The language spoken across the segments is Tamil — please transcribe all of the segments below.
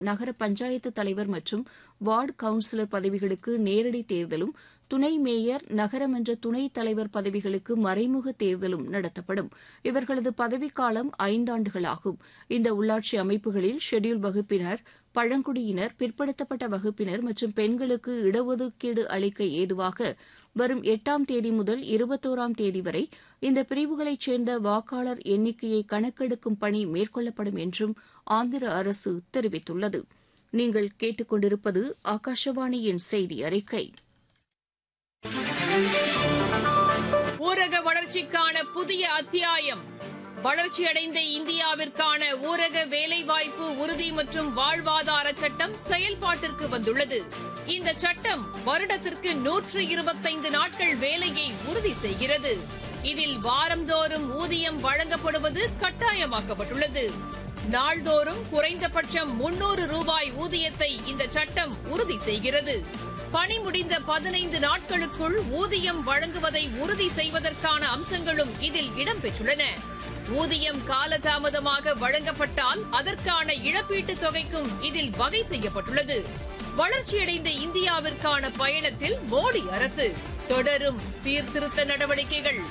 நகர பஞ்சாயத்து தலைவர் மற்றும் வார்டு கவுன்சிலர் பதவிகளுக்கு நேரடி தேர்தலும் துணை மேயர் நகரமன்ற துணைத் தலைவர் பதவிகளுக்கு மறைமுக தேர்தலும் நடத்தப்படும் இவர்களது பதவிக்காலம் ஐந்தாண்டுகளாகும் இந்த உள்ளாட்சி அமைப்புகளில் ஷெட்யூல்ட் வகுப்பினர் பழங்குடியினர் பிற்படுத்தப்பட்ட வகுப்பினர் மற்றும் பெண்களுக்கு இடஒதுக்கீடு அளிக்க ஏதுவாக வரும் எட்டாம் தேதி முதல் இருபத்தோராம் தேதி வரை இந்த பிரிவுகளைச் சேர்ந்த வாக்காளர் எண்ணிக்கையை கணக்கெடுக்கும் பணி மேற்கொள்ளப்படும் என்றும் ஆந்திர அரசு தெரிவித்துள்ளது நீங்கள் கேட்டுக்கொண்டிருப்பது ஆகாஷவாணியின் செய்தி அறிக்கை ஊரக வளர்ச்சிக்கான புதிய அத்தியாயம் வளர்ச்சியடைந்த இந்தியாவிற்கான ஊரக வேலைவாய்ப்பு உறுதி மற்றும் வாழ்வாதார சட்டம் செயல்பாட்டிற்கு வந்துள்ளது இந்த சட்டம் வருடத்திற்கு நூற்று இருபத்தைந்து நாட்கள் வேலையை உறுதி செய்கிறது இதில் வாரந்தோறும் ஊதியம் வழங்கப்படுவது கட்டாயமாக்கப்பட்டுள்ளது நாள்தோறும் குறைந்தபட்சம் முன்னூறு ரூபாய் ஊதியத்தை இந்த சட்டம் உறுதி செய்கிறது பணி முடிந்த பதினைந்து நாட்களுக்குள் ஊதியம் வழங்குவதை உறுதி செய்வதற்கான அம்சங்களும் இதில் இடம்பெற்றுள்ளன ஊதியம் காலதாமதமாக வழங்கப்பட்டால் அதற்கான இழப்பீட்டுத் தொகைக்கும் இதில் வகை செய்யப்பட்டுள்ளது வளர்ச்சியடைந்த இந்தியாவிற்கான பயணத்தில் மோடி அரசு தொடரும் சீர்திருத்த நடவடிக்கைகள்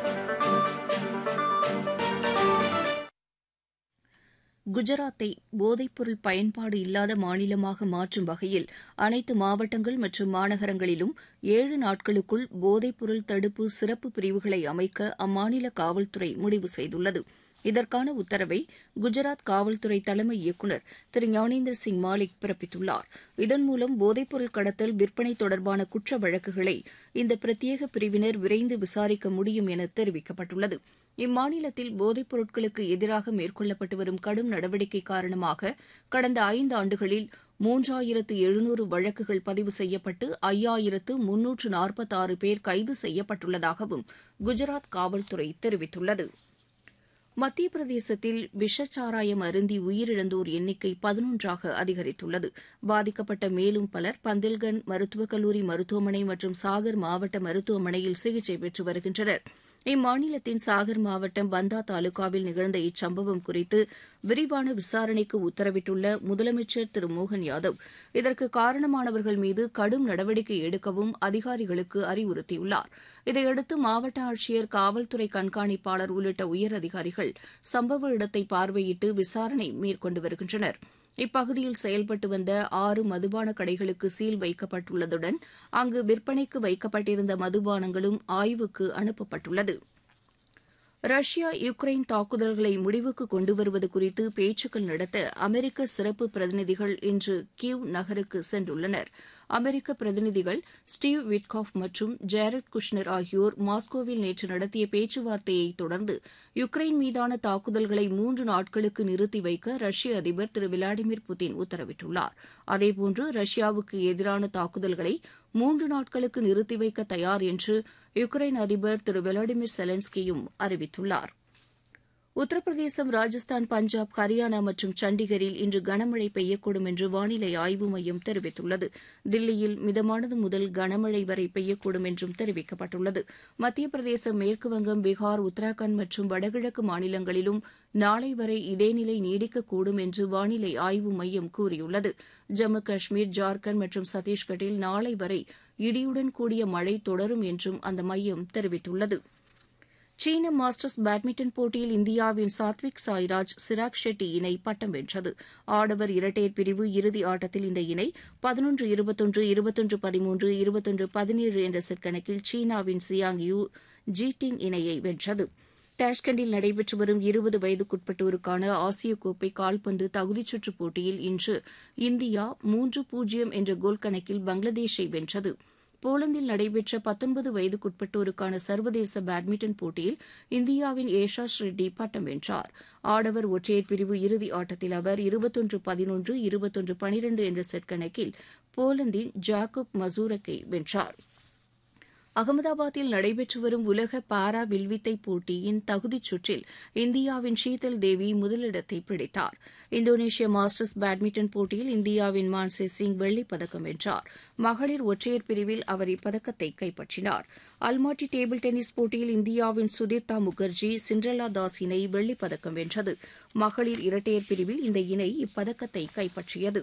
குஜராத்தை போதைப்பொருள் பயன்பாடு இல்லாத மாநிலமாக மாற்றும் வகையில் அனைத்து மாவட்டங்கள் மற்றும் மாநகரங்களிலும் ஏழு நாட்களுக்குள் போதைப்பொருள் தடுப்பு சிறப்பு பிரிவுகளை அமைக்க அம்மாநில காவல்துறை முடிவு செய்துள்ளது இதற்கான உத்தரவை குஜராத் காவல்துறை தலைமை இயக்குநர் திரு ஞானேந்திர சிங் மாலிக் பிறப்பித்துள்ளார் இதன் மூலம் போதைப்பொருள் கடத்தல் விற்பனை தொடர்பான குற்ற வழக்குகளை இந்த பிரத்யேக பிரிவினர் விரைந்து விசாரிக்க முடியும் என தெரிவிக்கப்பட்டுள்ளது இம்மாநிலத்தில் போதைப் பொருட்களுக்கு எதிராக மேற்கொள்ளப்பட்டு வரும் கடும் நடவடிக்கை காரணமாக கடந்த ஐந்து ஆண்டுகளில் மூன்றாயிரத்து எழுநூறு வழக்குகள் பதிவு செய்யப்பட்டு ஐயாயிரத்து முன்னூற்று நாற்பத்தாறு பேர் கைது செய்யப்பட்டுள்ளதாகவும் குஜராத் காவல்துறை தெரிவித்துள்ளது மத்திய பிரதேசத்தில் விஷச்சாராயம் அருந்தி உயிரிழந்தோர் எண்ணிக்கை பதினொன்றாக அதிகரித்துள்ளது பாதிக்கப்பட்ட மேலும் பலர் பந்தில்கண்ட் மருத்துவக் கல்லூரி மருத்துவமனை மற்றும் சாகர் மாவட்ட மருத்துவமனையில் சிகிச்சை பெற்று வருகின்றனர் இம்மாநிலத்தின் சாகர் மாவட்டம் பந்தா தாலுகாவில் நிகழ்ந்த இச்சம்பவம் குறித்து விரிவான விசாரணைக்கு உத்தரவிட்டுள்ள முதலமைச்சர் திரு மோகன் யாதவ் இதற்கு காரணமானவர்கள் மீது கடும் நடவடிக்கை எடுக்கவும் அதிகாரிகளுக்கு அறிவுறுத்தியுள்ளார் இதையடுத்து மாவட்ட ஆட்சியர் காவல்துறை கண்காணிப்பாளர் உள்ளிட்ட உயரதிகாரிகள் சம்பவ இடத்தை பார்வையிட்டு விசாரணை மேற்கொண்டு வருகின்றனர் இப்பகுதியில் செயல்பட்டு வந்த ஆறு மதுபான கடைகளுக்கு சீல் வைக்கப்பட்டுள்ளதுடன் அங்கு விற்பனைக்கு வைக்கப்பட்டிருந்த மதுபானங்களும் ஆய்வுக்கு அனுப்பப்பட்டுள்ளது ரஷ்யா யுக்ரைன் தாக்குதல்களை முடிவுக்கு கொண்டு வருவது குறித்து பேச்சுக்கள் நடத்த அமெரிக்க சிறப்பு பிரதிநிதிகள் இன்று கிவ் நகருக்கு சென்றுள்ளனர் அமெரிக்க பிரதிநிதிகள் ஸ்டீவ் விட்காஃப் மற்றும் ஜேரட் குஷ்னர் ஆகியோர் மாஸ்கோவில் நேற்று நடத்திய பேச்சுவார்த்தையை தொடர்ந்து யுக்ரைன் மீதான தாக்குதல்களை மூன்று நாட்களுக்கு நிறுத்தி வைக்க ரஷ்ய அதிபர் திரு விளாடிமிர் புட்டின் உத்தரவிட்டுள்ளார் அதேபோன்று ரஷ்யாவுக்கு எதிரான தாக்குதல்களை மூன்று நாட்களுக்கு நிறுத்தி வைக்க தயார் என்று யுக்ரைன் அதிபர் திரு விளாடிமிர் செலன்ஸ்கியும் அறிவித்துள்ளார் உத்தரப்பிரதேசம் ராஜஸ்தான் பஞ்சாப் ஹரியானா மற்றும் சண்டிகரில் இன்று கனமழை பெய்யக்கூடும் என்று வானிலை ஆய்வு மையம் தெரிவித்துள்ளது தில்லியில் மிதமானது முதல் கனமழை வரை பெய்யக்கூடும் என்றும் தெரிவிக்கப்பட்டுள்ளது மத்திய பிரதேசம் மேற்குவங்கம் பீகார் உத்தராகண்ட் மற்றும் வடகிழக்கு மாநிலங்களிலும் நாளை வரை இதே நிலை நீடிக்கக்கூடும் என்று வானிலை ஆய்வு மையம் கூறியுள்ளது ஜம்மு காஷ்மீர் ஜார்க்கண்ட் மற்றும் சத்தீஸ்கட்டில் நாளை வரை இடியுடன் கூடிய மழை தொடரும் என்றும் அந்த மையம் தெரிவித்துள்ளது சீன மாஸ்டர்ஸ் பேட்மிண்டன் போட்டியில் இந்தியாவின் சாத்விக் சாய்ராஜ் சிராக் ஷெட்டி இணை பட்டம் வென்றது ஆடவர் இரட்டையர் பிரிவு இறுதி ஆட்டத்தில் இந்த இணை பதினொன்று இருபத்தொன்று இருபத்தொன்று பதிமூன்று இருபத்தொன்று பதினேழு என்ற செட் கணக்கில் சீனாவின் சியாங் யூ ஜீட்டிங் இணையை வென்றது டாஷ்கண்டில் நடைபெற்று வரும் இருபது வயதுக்குட்பட்டோருக்கான ஆசிய கோப்பை கால்பந்து தகுதிச்சுற்று போட்டியில் இன்று இந்தியா மூன்று பூஜ்ஜியம் என்ற கோல் கணக்கில் பங்களாதேஷை வென்றது போலந்தில் நடைபெற்ற பத்தொன்பது வயதுக்குட்பட்டோருக்கான சர்வதேச பேட்மிண்டன் போட்டியில் இந்தியாவின் ஏஷாஷ் ரெட்டி பட்டம் வென்றார் ஆடவர் ஒற்றையர் பிரிவு இறுதி ஆட்டத்தில் அவர் இருபத்தொன்று பதினொன்று இருபத்தொன்று பனிரெண்டு என்ற செட் கணக்கில் போலந்தின் ஜாக்கப் மசூரக்கை வென்றார் அகமதாபாத்தில் நடைபெற்று வரும் உலக பாரா வில்வித்தை போட்டியின் தகுதிச் சுற்றில் இந்தியாவின் ஷீதல் தேவி முதலிடத்தை பிடித்தார் இந்தோனேஷிய மாஸ்டர்ஸ் பேட்மிண்டன் போட்டியில் இந்தியாவின் மான்சே சிங் வெள்ளிப் பதக்கம் வென்றார் மகளிர் ஒற்றையர் பிரிவில் அவர் இப்பதக்கத்தை கைப்பற்றினார் அல்மாட்டி டேபிள் டென்னிஸ் போட்டியில் இந்தியாவின் சுதீர்த்தா முகர்ஜி சிண்ட்ரலா தாஸ் இணை வெள்ளிப் பதக்கம் வென்றது மகளிர் இரட்டையர் பிரிவில் இந்த இணை இப்பதக்கத்தை கைப்பற்றியது